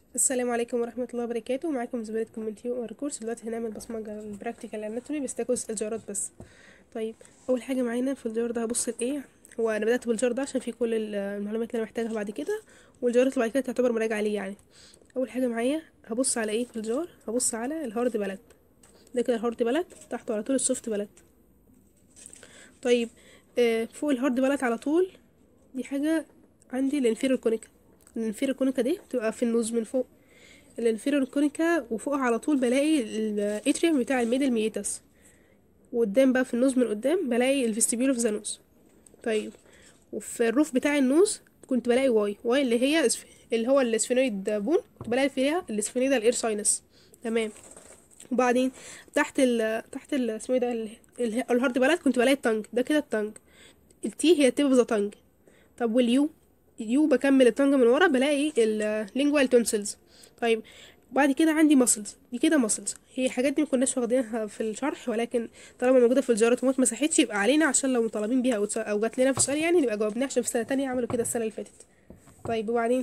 السلام عليكم ورحمة الله وبركاته معاكم زبالة كومنتي كورس دلوقتي هنعمل بصمجة البراكتيكال اناتومي بس ده جزء الجارات بس طيب أول حاجة معانا في الجار ده هبص لإيه هو أنا بدأت بالجار ده عشان فيه كل ال- المعلومات اللي أنا محتاجها بعد كده والجارات اللي بعد كده تعتبر مراجعة ليه يعني أول حاجة معايا هبص على إيه في الجار هبص على الهارد بلد ده كده الهارد بلد تحته على طول السوفت بلد طيب آه فوق الهارد بلد على طول دي حاجة عندي الانفيرور كونيكا الانفيرور كونيكا دي بتبقى في النوز من فوق الانفيرور كونيكا وفوقها على طول بلاقي الاتريوم بتاع الميدل ميتاس وقدام بقى في النوز من قدام بلاقي الفيستيبيول اوف ذا نوز طيب وفي الروف بتاع النوز كنت بلاقي واي واي اللي هي اسف... اللي هو الاسفينويد بون كنت بلاقي فيها الاسفينويد الاير ساينس تمام وبعدين تحت ال تحت ال اسمه ايه ده ال- ال- الهارد بلد كنت بلاقي التانج ده كده التانج التي هي تيب اوف ذا تانج طب واليو اليو بكمل التانج من ورا بلاقي اللينجوال تونسلز طيب بعد كده عندي ماسلز دي كده ماسلز هي الحاجات دي ما كناش واخدينها في الشرح ولكن طالما موجوده في الجارات وما اتمسحتش يبقى علينا عشان لو مطالبين بيها او تس- او جات لنا في السؤال يعني نبقى جاوبناها عشان في سنه تانية عملوا كده السنه اللي فاتت طيب وبعدين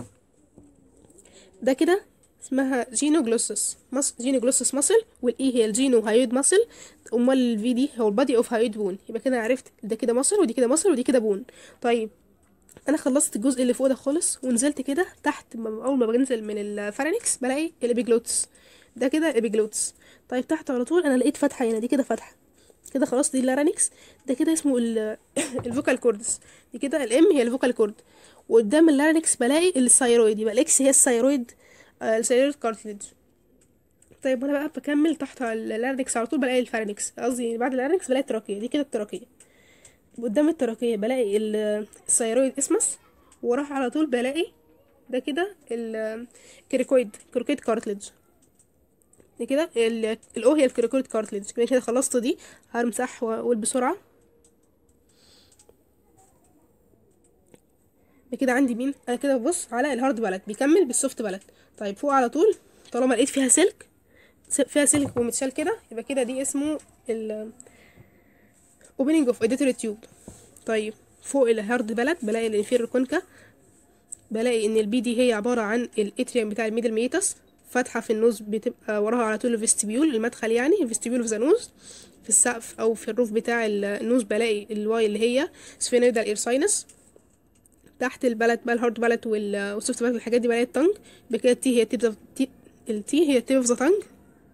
ده كده اسمها جينوجلوسس مس... جينوجلوسس ماسل والاي هي الجينو هايود ماسل امال الفي دي هو البادي اوف هايود بون يبقى كده عرفت ده كده ماسل ودي كده ماسل ودي كده بون طيب انا خلصت الجزء اللي فوق ده خالص ونزلت كده تحت ما- اول ما بنزل من الفارنكس بلاقي الابيجلوتس ده كده الابيجلوتس طيب تحت على طول انا لقيت فتحه هنا دي كده فتحه كده خلاص دي اللارنكس ده كده اسمه ال- الفوكال كوردس دي كده الام هي الفوكال كورد وقدام اللارنكس بلاقي الثايرويد يبقى الاكس هي الثايرويد آه، الثايرويد كارتليج طيب وانا بقى بكمل تحت على اللارنكس على طول بلاقي الفارنكس قصدي بعد اللارنكس بلاقي التراكيه دي كده التراكيه قدام التراكية بلاقي ال- الثيرويد اسمس وراح على طول بلاقي ده كده الكريكويد كريكويد كارتليج ده كده ال- الاو هي الكريكويد كارتليج كده كده خلصت دي هرمسح واقول بسرعة ده كده عندي مين انا كده ببص على الهارد بلد بيكمل بالسوفت بلد طيب فوق على طول طالما لقيت فيها سلك س- فيها سلك ومتشال كده يبقى كده دي اسمه ال opening of auditory tube طيب فوق الهارد بلد بلاقي الانفيرور كونكا بلاقي ان البي دي هي عبارة عن الاتريوم بتاع الميدل ميتاس فتحة في النوز بتبقى وراها على طول الفيستيبيول المدخل يعني الفيستيبيول اوف ذا نوز في السقف او في الروف بتاع النوز بلاقي الواي اللي هي سفينويدال اير ساينس تحت البلد بقى الهارد بلد وال- والسوفت بلد والحاجات دي بلاقي التنج بكده التي هي تيب التي هي تيب اوف ذا تنج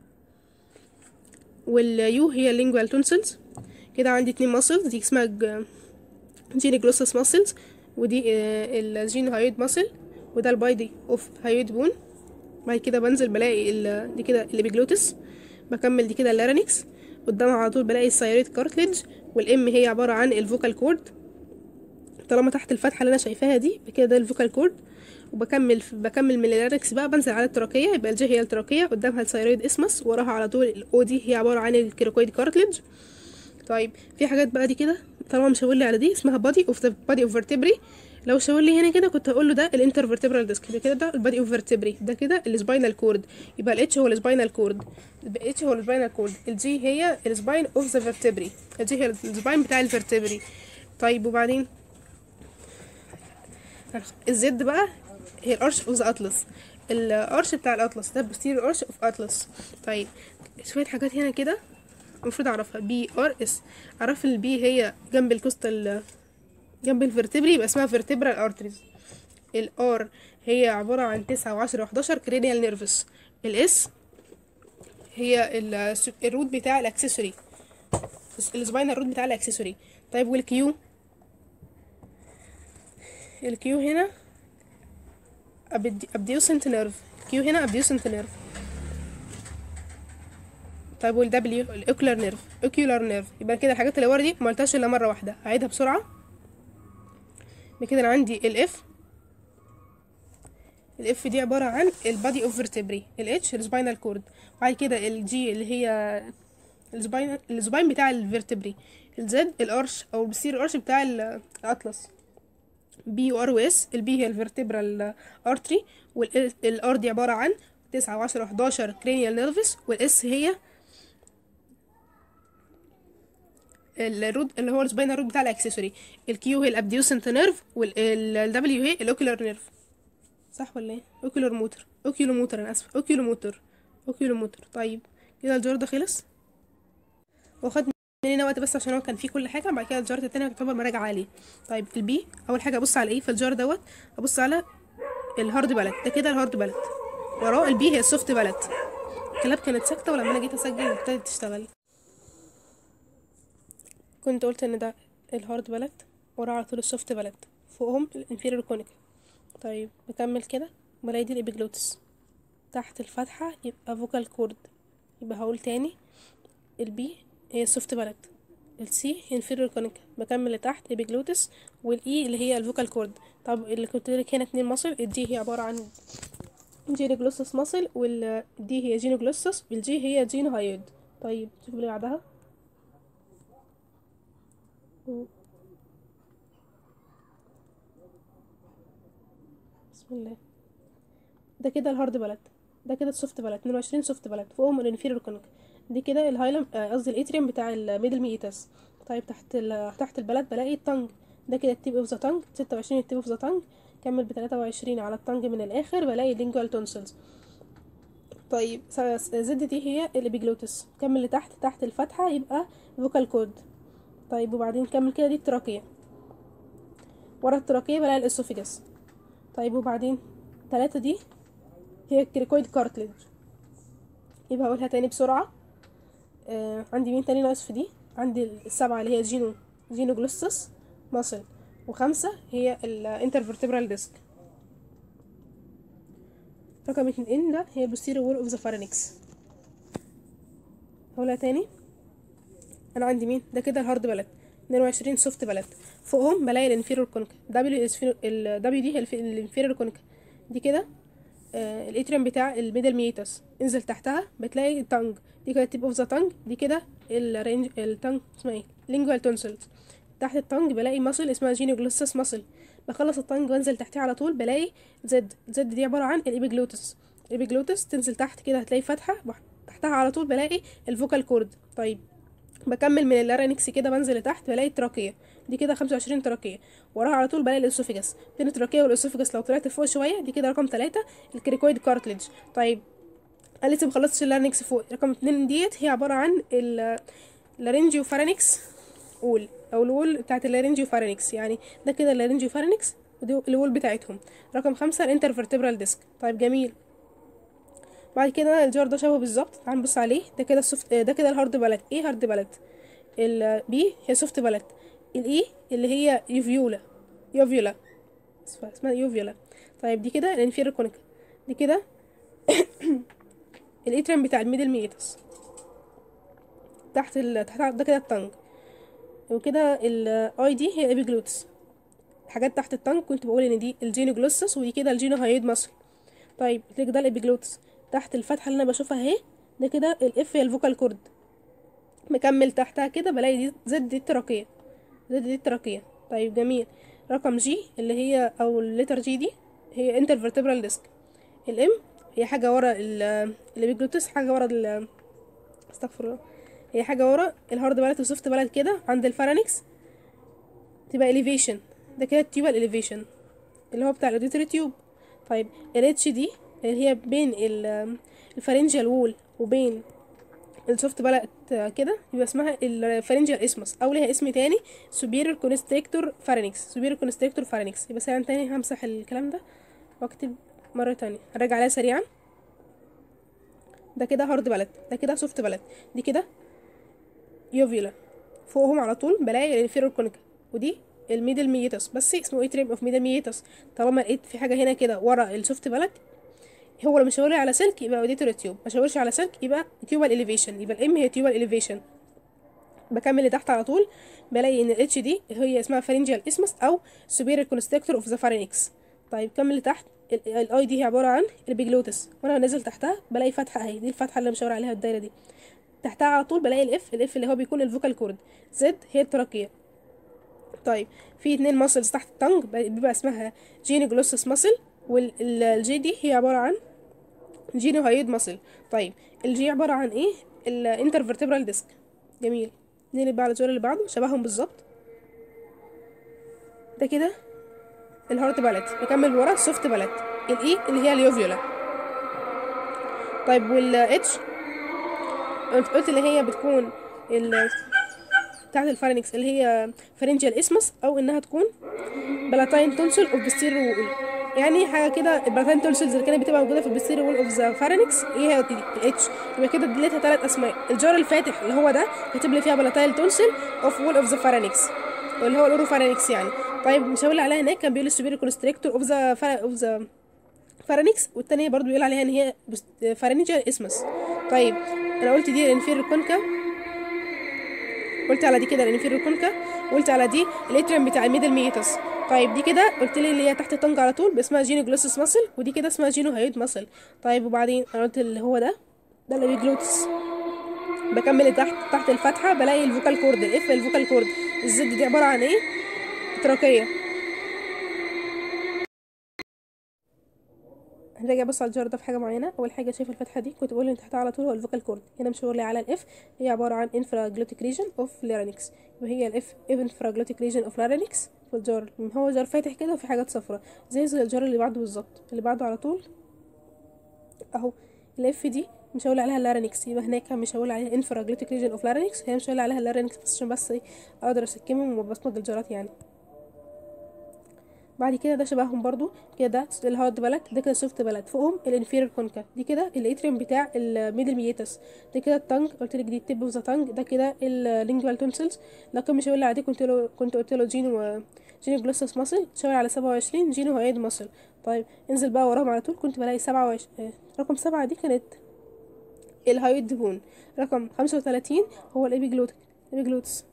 واليو هي اللينجوال تونسلز كده عندي اتنين ماسلز دي اسمها ج- جيني جلوسس ماسلز ودي الجين هايود ماسل وده البايدي اوف هايود بون بعد كده بنزل بلاقي ال- دي كده الابيجلوتس بكمل دي كده اللارنكس قدامها على طول بلاقي الثايرويد كارتليج والام هي عبارة عن الفوكال كورد طالما تحت الفتحة اللي انا شايفاها دي يبقى كده ده الفوكال كورد وبكمل بكمل من اللارنكس بقى بنزل على التراكية يبقى الجي هي التراكية قدامها الثايرويد اسمس وراها على طول الاو دي هي عبارة عن الكيروكويد كارتليج طيب في حاجات بقى دي كده طالما مش هقول لي على دي اسمها body of the body of vertebrae لو شاور لي هنا كده كنت هقول له ده الانترفيرتبرال ديسك يبقى كده ده البادي اوف vertebrae ده كده السباينال كورد يبقى الاتش هو السباينال كورد الاتش هو السباينال كورد الجي هي السباين اوف ذا vertebrae الجي هي السباين بتاع الفرتبري طيب وبعدين الزد بقى هي الارش اوف ذا اطلس الارش بتاع الاطلس ده بوستيريور ارش اوف اطلس طيب شويه حاجات هنا كده المفروض اعرفها بي ار اس اعرف البي هي جنب الكوستال جنب الفرتبري يبقى اسمها فيرتبرال ارتريز الار هي عبارة عن تسعة وعشرة وحداشر كرينيال نيرفس الاس هي ال- الروت بتاع الاكسسوري السباينال روت بتاع الاكسسوري طيب والكيو الكيو هنا ابديوسنت نيرف الكيو هنا ابديوسنت نيرف طيب والدبليو الاوكولار نيرف اوكيولار نيرف يبقى كده الحاجات اللي ورا دي ما قلتهاش الا مره واحده هعيدها بسرعه يبقى كده انا عندي الاف الاف دي عباره عن البادي اوف فيرتبري الاتش السباينال كورد وبعد كده الجي اللي هي السباين السباين بتاع الفيرتبري الزد الارش او البسير الارش بتاع ال- الاطلس بي وار واس البي هي الفيرتبرال ارتري والار دي عباره عن تسعة وعشرة وحداشر كرينيال نيرفس والاس هي الرود اللي هو السباينال رود بتاع الاكسسوري الكيو هي الابديوسنت نيرف والدبليو هي الاوكولار نيرف صح ولا ايه اوكيولار موتور اوكيولو موتور انا اسف اوكيولو موتور اوكيولو موتور طيب كده الجار ده خلص واخد مننا وقت بس عشان هو كان فيه كل حاجه بعد كده الجار التاني يعتبر مراجعه عليه طيب البي اول حاجه ابص على ايه في الجار دوت ابص على الهارد بالت ده كده الهارد بالت وراه البي هي السوفت بالت الكلاب كانت ساكته ولما انا جيت اسجل ابتدت تشتغل كنت قلت ان ده الهارد بالت وراه على طول السوفت بالت فوقهم الانفيريور كونيك طيب نكمل كده بلاقي دي الابيجلوتس تحت الفتحة يبقى فوكال كورد يبقى هقول تاني البي هي السوفت بالت السي هي inferior كونيك بكمل لتحت ابيجلوتس والاي اللي هي الفوكال كورد طب اللي كنت لك هنا اتنين مصل الدي هي عبارة عن جينوجلوسس مصل والدي هي جينوجلوسس والجي هي جينوهايود طيب شوف اللي بعدها بسم الله ده كده الهارد بلد ده كده السوفت بلد 22 سوفت بلد فوقهم الانفيريور كونيك دي كده الهايلم آه، قصدي الاتريوم بتاع الميدل ميتاس طيب تحت ال... تحت البلد بلاقي التنج ده كده التيب اوف ذا تانج 26 التيب اوف ذا تانج كمل ب 23 على التانج من الاخر بلاقي لينجوال تونسلز طيب س- س- زد دي هي الابيجلوتس كمل لتحت تحت الفتحة يبقى فوكال كود طيب وبعدين كمل كده دي التراكية ورا التراكية بلاقي الاسوفيجاس طيب وبعدين تلاتة دي هي الكريكويد كارتليج يبقى هقولها تاني بسرعة آه عندي مين تاني ناقص في دي عندي السبعة اللي هي جينو جينو جلوسس ماسل وخمسة هي الانترفرتبرال ديسك رقم اتنين ده هي posterior wall of the pharynx هقولها تاني انا عندي مين ده كده الهارد بلد 22 سوفت بلد فوقهم بلاقي الانفيرور كونك دبليو الدبليو دي هي الانفيرور كونك دي كده آه الاتريوم بتاع الميدل ميتاس انزل تحتها بتلاقي التانج دي كده تيب اوف ذا تانج دي كده الرينج التانج اسمها ايه لينجوال تونسلز تحت التانج بلاقي ماسل اسمها جينوجلوسس ماسل بخلص التانج وانزل تحتها على طول بلاقي زد زد دي عباره عن الابيجلوتس الابيجلوتس تنزل تحت كده هتلاقي فتحه بح- تحتها على طول بلاقي الفوكال كورد طيب بكمل من اللارينكس كده بنزل لتحت بلاقي التراكية دي كده 25 تراكية وراها على طول بلاقي الاسوفيجاس بين التراكية والاسوفيجاس لو طلعت فوق شوية دي كده رقم ثلاثة الكريكويد كارتليج طيب انا لسه مخلصتش اللارينكس فوق رقم اتنين ديت هي عبارة عن اللارينجيو فارينكس وول او الوول بتاعت اللارينجيو فارينكس يعني ده كده اللارينجيو فارينكس ودي الوول بتاعتهم رقم خمسة الانترفرتبرال ديسك طيب جميل بعد كده الجار ده شبهه بالظبط تعال نبص عليه ده كده السوفت ده كده الهارد بلد ايه هارد بلد البي هي سوفت بلد الاي اللي هي يوفيولا يوفيولا اسمها اسمها يوفيولا طيب دي كده الانفيرور كونيكا دي كده الاتريم بتاع الميدل ميتس تحت ال... تحت ده كده التنج وكده الاي دي هي ابيجلوتس حاجات تحت التنج كنت بقول ان دي الجينوجلوسس ودي كده الجينو هايد ماسل طيب كده ده الابيجلوتس تحت الفتحه اللي انا بشوفها اهي ده كده الاف هي الفوكال كورد مكمل تحتها كده بلاقي دي زد دي التراكية زد دي التراكية طيب جميل رقم جي اللي هي او الليتر جي دي هي انترفرتبرال ديسك الام هي حاجة ورا ال الابيجلوتس حاجة ورا ال استغفر الله هي حاجة ورا الهارد بلد والسوفت بلد كده عند الفارنكس تبقى elevation ده كده التيوبال elevation اللي هو بتاع الاوديتوري تيوب طيب الاتش دي اللي هي بين ال- الفارنجيال وول وبين السوفت بلد كده يبقى اسمها الفارنجيال اسمس او ليها اسم تاني superior constrictor pharynx superior constrictor pharynx يبقى سريعا تاني همسح الكلام ده واكتب مرة تانية هرجع عليها سريعا ده كده هارد بلد ده كده سوفت بلد دي كده يوفيولا فوقهم على طول بلاقي الانفيرور كونيكا ودي الميدل ميتس بس اسمه ايه تريم اوف ميدل ميتس طالما لقيت في حاجه هنا كده ورا السوفت بلد هو لو مشاور لي على سلك يبقى اوديتور تيوب ما شاورش على سلك يبقى تيوبال اليفيشن يبقى الام هي تيوبال اليفيشن بكمل لتحت على طول بلاقي ان الاتش دي هي اسمها فارنجيال اسمس او superior constrictor اوف ذا pharynx طيب كمل لتحت الاي دي هي عباره عن البيجلوتس وانا نازل تحتها بلاقي فتحه اهي دي الفتحه اللي مشاور عليها الدايره دي تحتها على طول بلاقي الاف الاف اللي هو بيكون الفوكال كورد زد هي التراكيه طيب في اتنين ماسلز تحت التنج بيبقى اسمها جيني جلوسس ماسل والجي دي هي عباره عن جينو هايد ماسل طيب الجي عباره عن ايه الانترفرتبرال ديسك جميل نقلب بقى على الزر اللي بعده شبههم بالظبط ده كده الهارت بالت نكمل ورا السوفت بالت الاي اللي هي اليوفيولا طيب والاتش قلت قلت اللي هي بتكون ال بتاعت الفارنكس اللي هي فارنجيال اسمس او انها تكون بلاتاين تونسل اوف بستير وول يعني حاجه كده البلاتاين تونسلز اللي كانت بتبقى موجوده في البستير وول اوف ذا فارنكس هي الاتش يبقى كده اديتها ثلاث اسماء الجار الفاتح اللي هو ده كاتب لي فيها بلاتاين تونسل اوف وول اوف ذا فارنكس اللي هو الاورو فارنكس يعني طيب مش هقول عليها هناك كان بيقول السوبيريور كونستريكتور اوف ذا اوف ذا فارنكس والتانية برضو بيقول عليها ان هي فارنجيال اسمس طيب انا قلت دي الانفيريور كونكا قلت على دي كده الانفيريور كونكا وقلت على دي الاتريم بتاع الميدل ميتس طيب دي كده قلت لي اللي هي تحت الطنج على طول اسمها جينو جلوسس ماسل ودي كده اسمها جينو هايد ماسل طيب وبعدين انا قلت اللي هو ده ده اللي بيجلوتس بكمل تحت تحت الفتحه بلاقي الفوكال كورد الاف الفوكال كورد الزد دي عباره عن ايه تراكيه هنراجع بص على الجار ده في حاجه معينه اول حاجه شايف الفتحه دي كنت بقول ان تحتها على طول هو الفوكال كورد هنا مشاور لي على الاف هي عباره عن انفراجلوتيك ريجن اوف لارينكس وهي الاف انفراجلوتيك ريجن اوف لارينكس في الجار هو جار فاتح كده وفي حاجات صفرة زي زي الجار اللي بعده بالظبط اللي بعده على طول اهو الاف دي مش هقول عليها لارينكس يبقى هناك مش هقول عليها انفراجلوتيك ريجن اوف لارينكس هي مش هقول عليها لارينكس بس عشان بس ايه اقدر اسكمهم وبصمج الجارات يعني بعد كده ده شبههم برضو كده ده الهارد بلد ده كده سوفت بلد فوقهم الانفيرير كونكا دي كده الاتريم بتاع الميدل ميتس ده كده التانج قلت لك دي التب اوف ذا تانج ده كده اللينجوال تونسلز لكن مش هقول لي على دي كنت له كنت قلت له جينو جينو جلوسس ماسل شاور على سبعة وعشرين جينو هايد ماسل طيب انزل بقى وراهم على طول كنت بلاقي سبعة وعش... رقم سبعة دي كانت الهايد دهون رقم خمسة وتلاتين هو الابيجلوتك الابيجلوتس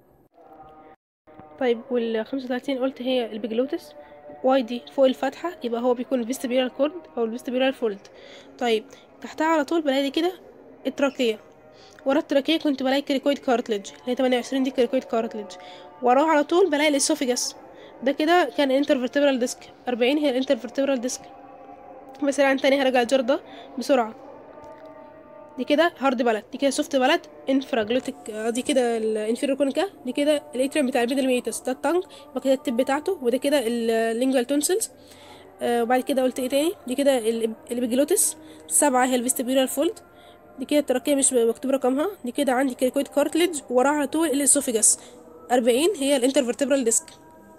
طيب وال 35 قلت هي البيجلوتس واي دي فوق الفتحة يبقى هو بيكون الفيستبيرال كورد أو الفيستبيرال فولد طيب تحتها على طول بلاقي دي كده التراكية ورا التراكية كنت بلاقي كريكويد كارتلج اللي هي 28 دي كريكويد كارتلج وراه على طول بلاقي الاسوفيجاس ده كده كان انترفرتبرال ديسك 40 هي الانترفرتبرال ديسك بس عن تاني هرجع الجر ده بسرعة دي كده هارد بلد دي كده سوفت بلد انفراجلوتيك دي كده الانفيريور كونكا دي كده الاتريم بتاع الميدل ميتس ده التانج وبعد كده التب بتاعته وده كده اللينجوال تونسلز آه وبعد كده قلت ايه تاني دي كده البيجلوتس سبعة هي الفيستبيولار فولد دي كده التراكية مش مكتوب رقمها دي كده عندي كريكويد كارتلج وراها على طول الاسوفيجاس أربعين هي الانترفرتبرال ديسك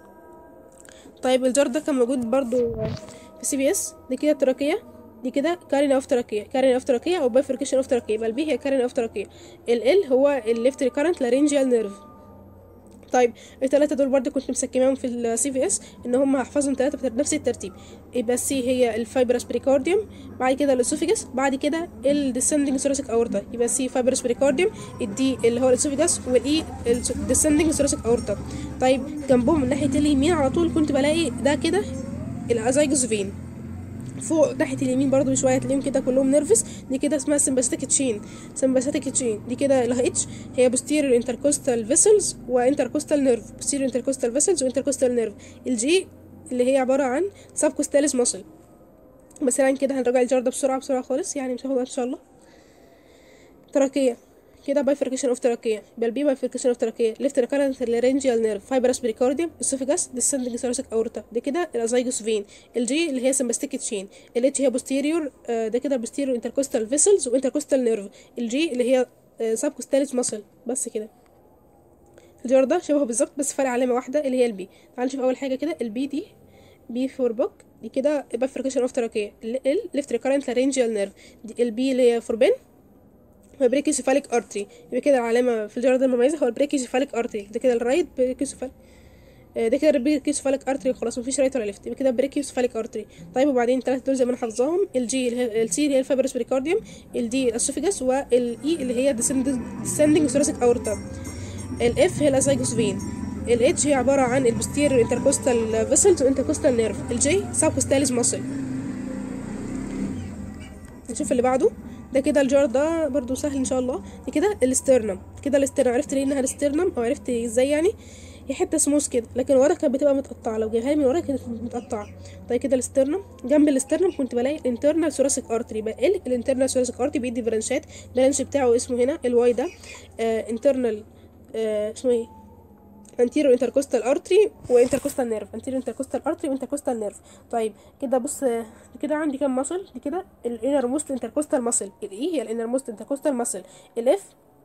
طيب الجار ده كان موجود برضو في سي بي اس دي كده التراكية دي كده كارين اوف تراكية كارين اوف تراكية او بايفركيشن اوف تراكية يبقى البي هي كارين اوف تراكية ال ال هو الليفت ريكارنت لارينجيال نيرف طيب الثلاثة دول برضه كنت مسكماهم في السي في اس ان هم هحفظهم ثلاثة بنفس الترتيب يبقى السي هي الفايبرس بريكارديوم بعد كده الاسوفيجاس بعد كده الديسندنج ثوراسيك اورتا يبقى السي فايبرس بريكارديوم الدي اللي هو الاسوفيجاس والاي الديسندنج ثوراسيك اورتا طيب جنبهم من ناحية اليمين على طول كنت بلاقي ده كده الازايجوس فين فوق ناحيه اليمين برضو بشويه تلاقيهم كده كلهم نيرفس دي كده اسمها سمباثيك تشين سمباثيك تشين دي كده اله اتش هي posterior intercostal vessels وانتركوستال نيرف posterior intercostal vessels وانتركوستال نيرف الجي اللي هي عباره عن subcostalis muscle بس يعني كده هنراجع الجار ده بسرعه بسرعه خالص يعني مش هاخد وقت ان شاء الله تراكيه كده بايفركيشن اوف تراكيه يبقى البي بايفركيشن اوف تراكيه ليفت ريكارنت لارنجيال نيرف فايبرس بريكارديوم اسوفيجاس ديسندنج ثوراسيك اورتا دي كده الازايجوس فين الجي اللي هي سمباستيك تشين الاتش هي بوستيريور ده كده بوستيريور انتركوستال فيسلز وانتركوستال نيرف الجي اللي هي سب كوستاليس ماسل بس كده الجار ده شبهه بالظبط بس فرق علامه واحده اللي هي البي تعال نشوف اول حاجه كده البي دي بي فور بوك دي كده بايفركيشن اوف تراكيه ال ليفت ريكارنت لارنجيال نيرف البي اللي هي فور بين بريكيوسيفاليك ارتري يبقى كده العلامه في الجرد المميزه هو البريكيوسيفاليك ارتري ده كده الرايت بريكيوسيفاليك ده كده البريكيوسيفاليك ارتري خلاص مفيش رايت ولا ليفت يبقى كده بريكيوسيفاليك ارتري طيب وبعدين الثلاثه دول زي ما انا حافظاهم الجي اللي هي السي اللي هي الفايبرس بريكارديوم الدي الاسوفيجاس والاي اللي هي ديسندنج ثوراسيك اورتا الاف هي الازايجوس فين الاتش هي عباره عن البوستير انتركوستال فيسلز وانتركوستال نيرف الجي سابكوستاليس ماسل نشوف اللي بعده ده كده الجار ده برضو سهل ان شاء الله دي كده الاسترنم كده الاسترنم عرفت ليه انها الاسترنم او عرفت ازاي يعني هي حته سموث كده لكن ورا كانت بتبقى متقطعه لو جايبها لي من ورا كانت متقطعه طيب كده الاسترنم جنب الاسترنم كنت بلاقي الانترنال ثوراسيك ارتري بقى ال الانترنال ثوراسيك ارتري بيدي برانشات البرانش بتاعه اسمه هنا الواي ده آه انترنال آه اسمه ايه anterior intercostal artery وانتركوستال نيرف anterior intercostal artery وانتركوستال نيرف طيب كده بص كده عندي كام ماسل دي كده الانر موست انتركوستال ماسل الاي هي الانر موست انتركوستال ماسل الاف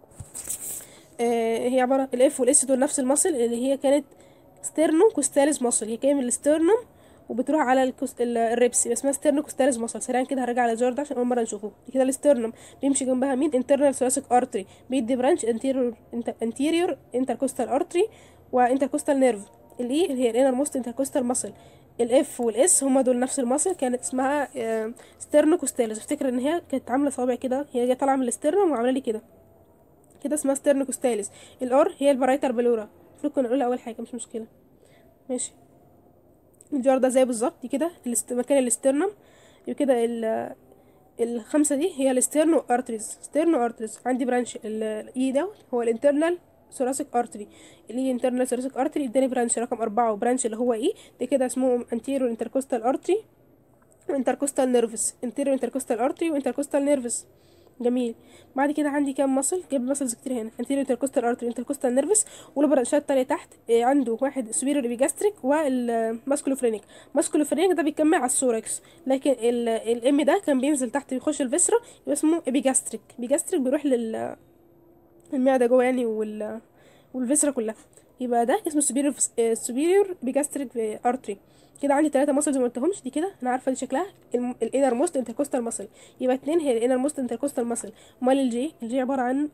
آه هي عباره الاف والاس دول نفس الماسل اللي هي كانت ستيرنو كوستاليس ماسل هي جايه من الستيرنم وبتروح على الكوست... ال- الريبس يبقى اسمها ستيرنو كوستاليس ماسل سريعا كده هرجع على الجار ده عشان اول مره نشوفه دي كده الستيرنم بيمشي جنبها مين انترنال ثوراسيك ارتري بيدي برانش انتيريور انتيريور انتركوستال ارتري وانتركوستال نيرف الاي اللي هي الانر موست انتركوستال ماسل الاف والاس هما دول نفس الماسل كانت اسمها ستيرنو كوستاليس افتكر ان هي كانت عامله صوابع كده هي جايه طالعه من الستيرنم وعامله لي كده كده اسمها ستيرنو كوستاليس الار هي البرايتر بلورا المفروض كنا نقولها اول حاجه مش مشكله ماشي الجار ده زي بالظبط دي كده الاست- مكان الاسترنم يبقى كده ال الخمسة دي هي الاسترنو ارتريز ستيرنو ارتريز عندي برانش الاي دوت هو الانترنال ثوراسيك ارتري الاي انترنال ثوراسيك ارتري اداني برانش رقم أربعة وبرانش اللي هو اي ده كده اسمه انتيرو انتركوستال ارتري وانتركوستال نيرفس انتيرو انتركوستال ارتري وانتركوستال نيرفس جميل بعد كده عندي كام مصل جايب مصلز كتير هنا انتيريو انتركوستال ارتري انتركوستال نيرفس والبرانشات التانية تحت إيه، عنده واحد سوبيريور بيجاستريك والماسكولوفرينيك ماسكولوفرينيك ده بيكمل على السوركس لكن الام ده كان بينزل تحت بيخش الفيسرا يبقى اسمه ابيجاستريك بيجاستريك بيروح لل المعده جوه يعني وال والفيسرا كلها يبقى ده اسمه سوبيريور سوبيريور بيجاستريك ارتري كده عندي ثلاثة ماسلز ما قلتهمش دي كده انا عارفه دي شكلها الانر موست انتركوستال ماسل يبقى اتنين هي الانر موست انتركوستال ماسل امال الجي الجي عباره عن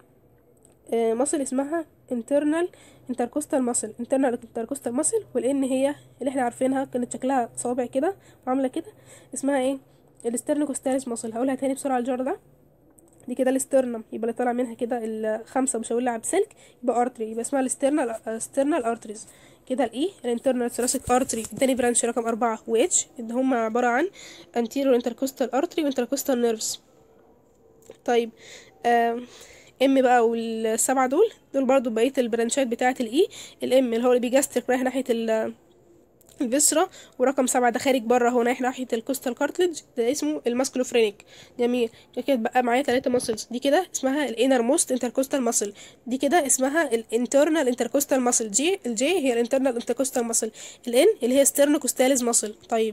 ماسل اسمها internal intercostal muscle internal intercostal muscle والان هي اللي احنا عارفينها كانت شكلها صوابع كده وعامله كده اسمها ايه الاسترنوكوستاليس ماسل هقولها تاني بسرعه الجار ده دي كده الاسترنم يبقى اللي طالع منها كده الخمسه مش هقول بسلك يبقى ارتري يبقى اسمها الاسترنال استرنال ارتريز كده الاي الانترنال ثوراسيك ارتري اداني برانش رقم أربعة واتش اللي هم عباره عن anterior intercostal artery وانتركوستال نيرفز طيب آم، ام بقى والسبعه دول دول برضو بقيه البرانشات بتاعه الاي الام اللي هو اللي بيجاستريك رايح ناحيه ال الفيسرا ورقم سبعة ده خارج بره هو ناحية ناحية الكوستال كارتلج ده اسمه الماسكولوفرينيك جميل كده كده بقى معايا تلاتة ماسلز دي كده اسمها الانر موست انتركوستال ماسل دي كده اسمها الانترنال انتركوستال ماسل جي الجي هي الانترنال انتركوستال ماسل الان اللي هي ستيرنوكوستاليز ماسل طيب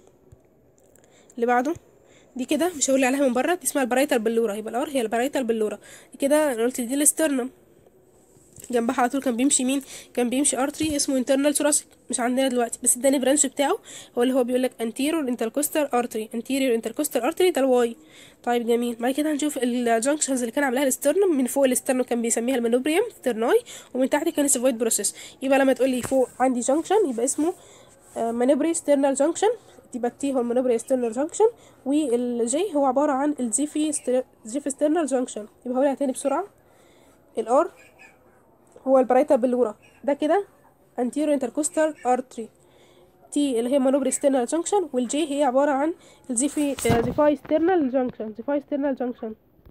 اللي بعده دي كده مش هقول عليها من بره دي اسمها البرايتال بلورا يبقى الار هي البرايتال بلورا دي كده انا قلت دي الاسترنم جنبها على طول كان بيمشي مين كان بيمشي ارتري اسمه انترنال ثوراسيك مش عندنا دلوقتي بس اداني برانش بتاعه هو اللي هو بيقول لك anterior intercostal artery anterior intercostal artery ده الواي طيب جميل بعد كده هنشوف الجانكشنز اللي كان عاملاها الاسترنم من فوق الاسترنم كان بيسميها المانوبريوم سترناي ومن تحت كان السيفويد بروسيس يبقى لما تقول لي فوق عندي جانكشن يبقى اسمه مانوبري سترنال جانكشن يبقى التي هو المانوبري سترنال جانكشن والجي هو عباره عن الجيفي جيفي سترنال جانكشن يبقى هقولها تاني بسرعه الار هو البرايتا بلورا ده كده anterior intercostal artery تي اللي هي مانوبري sternal junction والجي هي عبارة عن الزيفي زيفاي sternal junction زيفاي sternal junction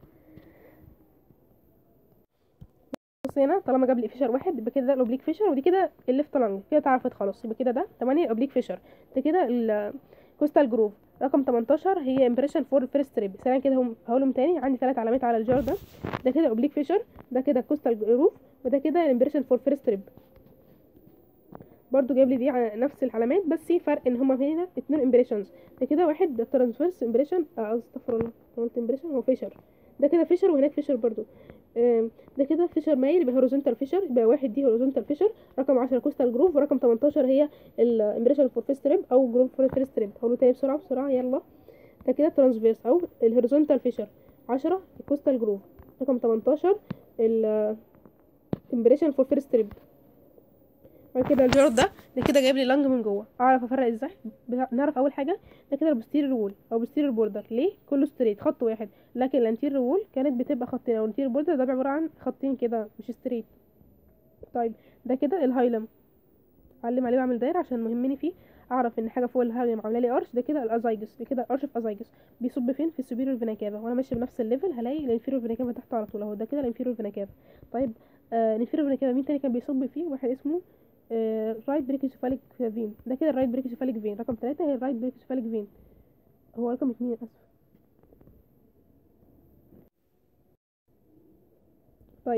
بص هنا طالما جاب لي فيشر واحد يبقى كده ده الاوبليك فيشر ودي كده الليفت لانج كده اتعرفت خلاص يبقى كده ده 8 اوبليك فيشر ده كده الكوستال جروف رقم 18 هي امبريشن فور فيرست ريب سريعا كده هم هقولهم تاني عندي ثلاث علامات على الجار ده ده كده اوبليك فيشر ده كده كوستال جروف وده كده الامبريشن فور فيرست ريب برضو جايب لي دي على نفس العلامات بس في فرق ان هما هنا اتنين امبريشنز ده كده واحد ده ترانسفيرس امبريشن استغفر الله أنا قلت امبريشن هو فيشر ده كده فيشر وهناك فيشر برضو آم، ده كده فيشر مايل يبقى هوريزونتال فيشر يبقى واحد دي هوريزونتال فيشر رقم 10 كوستال جروف ورقم 18 هي الامبريشن فور فيرست ريب او جروف فور فيرست ريب هقوله تاني بسرعه بسرعه يلا ده كده ترانسفيرس او الهوريزونتال فيشر 10 الكوستال جروف رقم 18 ال امبريشن فور فيرست ريب بعد كده الجرد ده ده كده جايب لي لانج من جوه اعرف افرق ازاي بتاع- نعرف اول حاجه ده كده البوستيريور وول او بوستيريور بوردر ليه كله ستريت خط واحد لكن الانتيريور وول كانت بتبقى خطين او الانتيريور بوردر ده عباره عن خطين كده مش ستريت طيب ده كده الهايلم علم عليه بعمل دايره عشان مهمني فيه اعرف ان حاجه فوق الهايلم عامله لي ارش ده كده الازايجس ده كده الارش في ازايجس بيصب فين في السوبيريور فينا كافا وانا ماشي بنفس الليفل هلاقي الانفيريور فينا كافا تحت على طول اهو ده كده الانفيريور فينا كافا طيب آه الانفيريور فينا كافا مين تاني كان بيصب فيه واحد اسمه رايت بريكيسوفاليك فين ده كده الرايت بريكيسوفاليك فين رقم ثلاثة هي الرايت بريكيسوفاليك فين هو رقم اتنين اسف طيب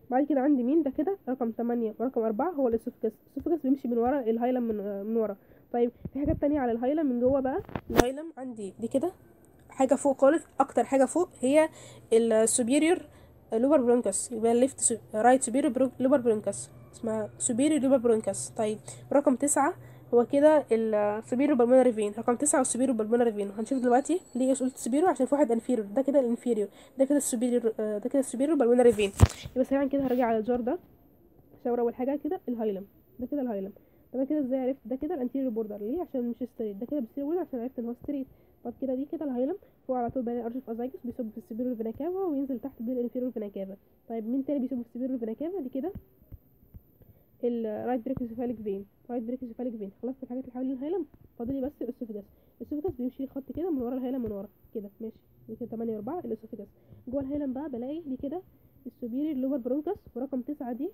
بعد كده عندي مين ده كده رقم تمانية ورقم أربعة هو الاسوفجاس الاسوفجاس بيمشي من ورا الهايلم من, آه، من ورا طيب في حاجات تانية على الهايلم من جوه بقى الهايلم عندي دي كده حاجة فوق خالص أكتر حاجة فوق هي السوبيريور لوبر برونكس يبقى الليفت رايت سوبيريور لوبر برونكس اسمها سوبيريور لوبر برونكس طيب رقم تسعة هو كده السوبيريور بالمونري فين رقم تسعة والسوبيريور بالمونري فين هنشوف دلوقتي ليه قلت سوبيريور عشان في واحد انفيريور ده كده الانفيريور ده كده السوبيريور آه، ده كده السوبيريور بالمونري فين يبقى سريعا كده هرجع على الجار ده شاور اول حاجه كده الهايلم ده كده الهايلم طب أنا كده ازاي عرفت ده كده الانتيريور بوردر ليه عشان مش ستريت ده كده بالسيريور بوردر عشان عرفت ان هو ستريت بعد كده دي كده الهايلم فوق على طول بلاقي ارشف ازايجس بيصب في السبيرور فينا كافا وينزل تحت بين الانفيرور فينا كافا طيب مين تاني بيصب في السبيرور فينا كافا دي كده الرايت بريكوسيفاليك فين رايت بريكوسيفاليك فين خلصت الحاجات اللي حوالين الهايلم فاضل لي بس الاسوفيجاس الاسوفيجاس بيمشي خط كده من ورا الهايلم من ورا كده ماشي دي كده 8 4 الاسوفيجاس جوه الهايلم بقى بلاقي دي كده السوبيريور لوبر برونكس ورقم تسعة دي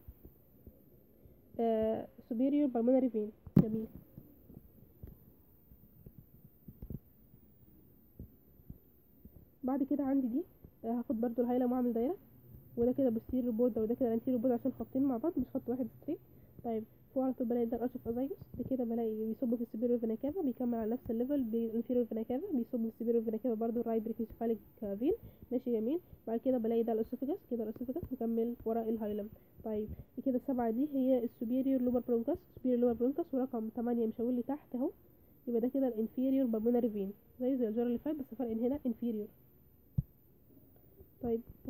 آه سوبيريور بالمونري فين جميل بعد كده عندي دي آه هاخد برضو الهايلم واعمل دايره وده كده بالسير بوردر وده كده الانتيريور بوردر عشان خطين مع بعض مش خط واحد ستريت طيب فوق على طول بلاقي ده الارشف ازايجس ده كده بلاقي بيصب في السبيرو فينا كافا بيكمل على نفس الليفل بالانفيريور فينا كافا بيصب في السبيرو فينا كافا برضو الرايت بريكيسفاليك فين ماشي جميل بعد كده بلاقي ده الاسوفيجاس كده الاسوفيجاس مكمل ورا الهايلم طيب دي كده السبعة دي هي السوبيريور لوبر برونكس سوبيريور لوبر برونكس ورقم تمانية مشاور لي تحت اهو يبقى ده كده الانفيريور بالمونري فين زي زي الجار اللي فات بس فرق ان هنا انفيريور طيب بس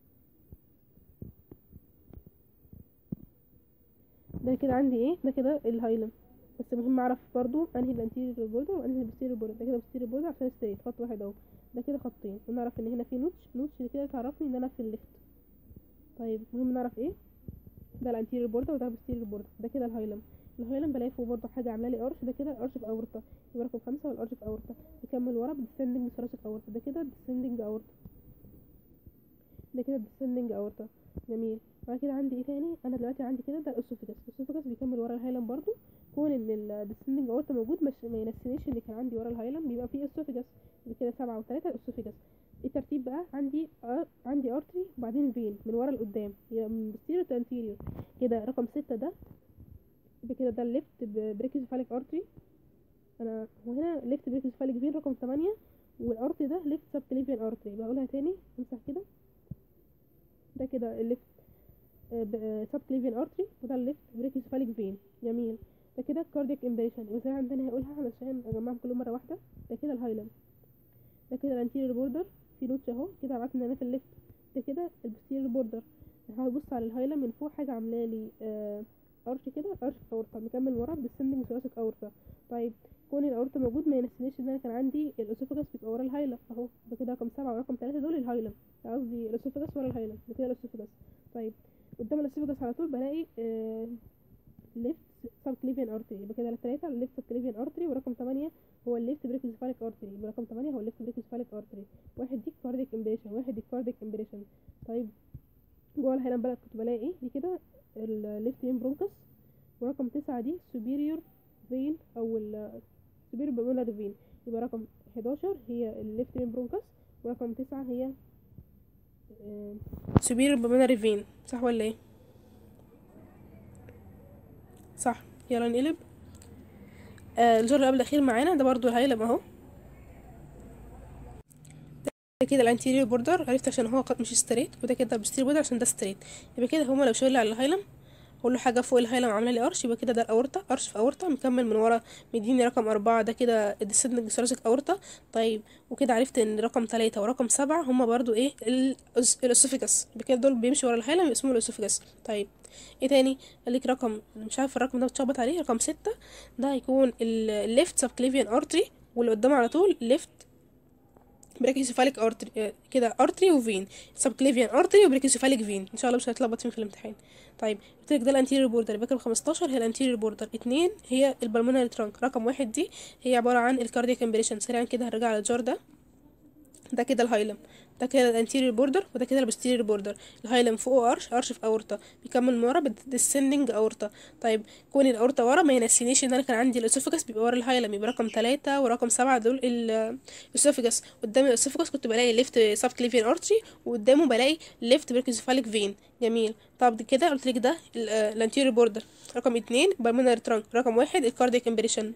ده كده عندي ايه ده كده الهايلم بس مهم اعرف برضو انهي الانتيريور بوردر وانهي البوستيريور بوردر ده كده البوستيريور بوردر عشان ستريت خط واحد اهو ده كده خطين ونعرف ان هنا في نوتش نوتش اللي كده تعرفني ان انا في الليفت طيب مهم نعرف ايه ده الانتيريور بوردر وده البوستيريور بوردر ده كده الهايلم الهايلم بلاقي فوق برضه حاجه عامله لي ارش ده كده الارش في اورطه يبقى رقم خمسة والارش في اورطه يكمل ورا بالديسندنج ثوراسيك اورطه ده كده الديسندنج اورطه ده كده الديسندنج اورطه جميل بعد كده عندي ايه تاني انا دلوقتي عندي كده ده الاسوفيجاس الاسوفيجاس بيكمل ورا الهايلم برضو كون ان الديسندنج اورتا موجود مش ما ينسينيش ان كان عندي ورا الهايلم بيبقى فيه اسوفيجاس يبقى كده سبعة وتلاتة الاسوفيجاس الترتيب بقى عندي آه عندي ارتري وبعدين فين من ورا لقدام يبقى من بوستيريور تو انتيريور كده رقم ستة ده يبقى كده ده الليفت بريكيوسفاليك ارتري انا وهنا ليفت بريكيوسفاليك فين رقم تمانية والارتري ده ليفت سبكليفيان ارتري بقولها تاني امسح كده ده كده الليفت سب كليفيان ارتري وده الليفت بريكيوسفاليك فين جميل ده كده كاردياك امبريشن يبقى سريعا تاني هقولها علشان اجمعهم كلهم مره واحده ده كده الهايلم ده كده الانتيريور بوردر في نوتش اهو كده عرفت ان انا في الليفت ده كده البوستيريور بوردر هبص على الهايلم من فوق حاجه عامله لي آه ارش كده ارش اورطه مكمل ورا بالسندنج ثوراسيك اورطه طيب كون الاورطه موجود ما ينسينيش ان انا كان عندي الاسوفاجس بيبقى ورا الهايلم اهو ده كده رقم سبعة ورقم ثلاثة دول الهايلم قصدي الاسوفاجس ورا الهايلم ده كده الاسوفاجس طيب قدام الاسوفاجس على طول بلاقي آه ليفت سب كليفيان ارتري يبقى كده الثلاثة الليفت سب كليفيان ارتري ورقم ثمانية هو الليفت بريكوسفاليك ارتري يبقى رقم ثمانية هو الليفت بريكوسفاليك ارتري واحد دي كارديك امبريشن واحد دي كارديك امبريشن طيب جوه الهايلم بقى كنت بلاقي ايه دي كده الليفت مين برونكس ورقم تسعة دي superior vein أو ال superior pulmonary vein يبقى رقم 11 هي الليفت مين برونكس ورقم تسعة هي آه، superior pulmonary vein صح ولا ايه؟ صح يلا نقلب آه الجر قبل الأخير معانا ده برضو الهايلم اهو ده كده الانتيريور بوردر عرفت عشان هو قد مش ستريت وده كده البوستيريور بوردر عشان ده ستريت يبقى كده هما لو شاور لي على الهايلم اقول له حاجه فوق الهايلم عامله لي ارش يبقى كده ده الاورطه ارش في اورطه مكمل من ورا مديني رقم أربعة ده كده الديسندنج ثوراسيك اورطه طيب وكده عرفت ان رقم ثلاثة ورقم سبعة هما برضو ايه الأس- الاسوفيجاس يبقى كده دول بيمشوا ورا الهايلم اسمه الاسوفيجاس طيب ايه تاني قال لك رقم مش عارف الرقم ده بتشخبط عليه رقم ستة ده هيكون الليفت سبكليفيان ارتري واللي قدام على طول ليفت بريكيوسيفاليك ارتري كده ارتري وفين سبكليفيان ارتري وبريكيوسيفاليك فين ان شاء الله مش هتلخبط فيهم في الامتحان طيب قلت لك ده الانتيريور بوردر يبقى كده 15 هي الانتيريور بوردر اتنين هي البلمونري ترانك رقم واحد دي هي عباره عن الكاردياك امبريشن سريعا كده هرجع على الجار ده ده كده الهايلم ده كده الانتيريور بوردر وده كده البوستيريور بوردر الهايلم فوقه ارش ارش في اورطه بيكمل من ورا بالديسندنج اورطه طيب كون الاورطه ورا ما ينسينيش ان انا كان عندي الاسوفجس بيبقى ورا الهايلم يبقى رقم ثلاثة ورقم سبعة دول الاسوفجس قدام الاسوفجس كنت بلاقي ليفت سب كليفيان ارتري وقدامه بلاقي ليفت بريكوزيفاليك فين جميل طب كده قلت لك ده الانتيريور بوردر رقم اتنين بالمونري ترانك رقم واحد الكاردياك امبريشن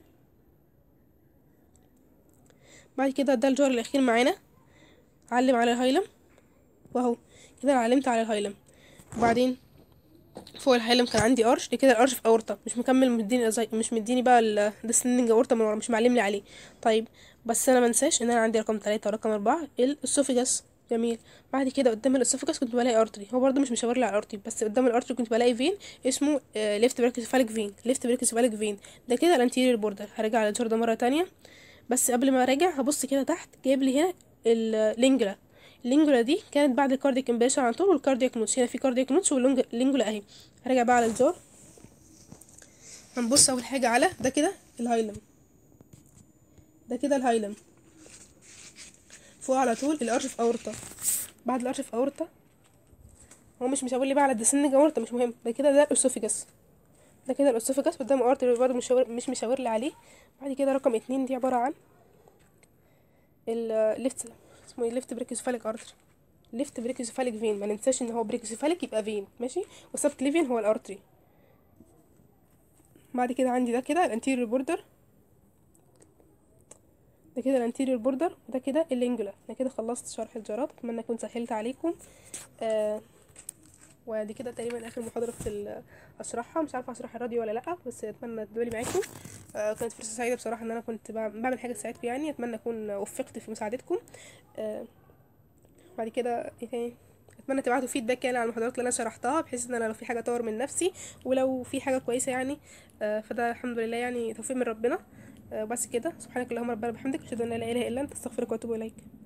بعد كده ده الجار الاخير معانا علم على الهايلم واهو كده انا علمت على الهايلم وبعدين فوق الهايلم كان عندي ارش دي كده الارش في اورطه مش مكمل مديني أزاي مش مديني بقى الديسندنج اورطه من ورا مش معلم لي عليه طيب بس انا منساش ان انا عندي رقم ثلاثة ورقم أربعة الاسوفيجاس جميل بعد كده قدام الاسوفيجاس كنت بلاقي ارتري هو برضه مش مشاور لي على الارتري بس قدام الارتري كنت بلاقي فين اسمه ليفت بريكوسيفاليك فين ليفت بريكوسيفاليك فين ده كده الانتيريور بوردر هرجع على الجار ده مره تانية بس قبل ما اراجع هبص كده تحت جايب لي هنا اللينجلا اللينجولا دي كانت بعد الكاردياك امبريشن على طول والكاردياك نوتس هنا في كاردياك نوتس واللينجولا اهي هرجع بقى على الجار هنبص اول حاجه على ده كده الهايلم ده كده الهايلم فوق على طول الارش في اورطه بعد الارش في اورطه هو مش مش هقول لي بقى على الديسندنج اورطه مش مهم ده كده ده الاسوفيجاس ده كده الاسوفيجاس قدام ارتري برضه مش مشاور مش مشاور لي عليه بعد كده رقم اتنين دي عباره عن الليفت اسمه ايه ليفت بريكوسفاليك ارتري ليفت بريكوسفاليك فين ما ننساش ان هو بريكوسفاليك يبقى فين ماشي وسب كليفين هو الارتري بعد كده عندي ده كده الانتيريور بوردر ده كده الانتيريور بوردر وده كده اللينجولا انا كده خلصت شرح الجرات اتمنى اكون سهلت عليكم آه ودي كده تقريبا اخر محاضره في اشرحها مش عارفه اشرح الراديو ولا لا بس اتمنى تدولي معاكم آه كانت فرصه سعيده بصراحه ان انا كنت بعمل حاجه تساعدكم يعني اتمنى اكون وفقت في مساعدتكم آه بعد كده ايه تاني اتمنى تبعتوا فيدباك يعني على المحاضرات اللي انا شرحتها بحيث ان انا لو في حاجه اطور من نفسي ولو في حاجه كويسه يعني آه فده الحمد لله يعني توفيق من ربنا آه بس كده سبحانك اللهم ربنا بحمدك اشهد ان لا اله الا انت استغفرك واتوب اليك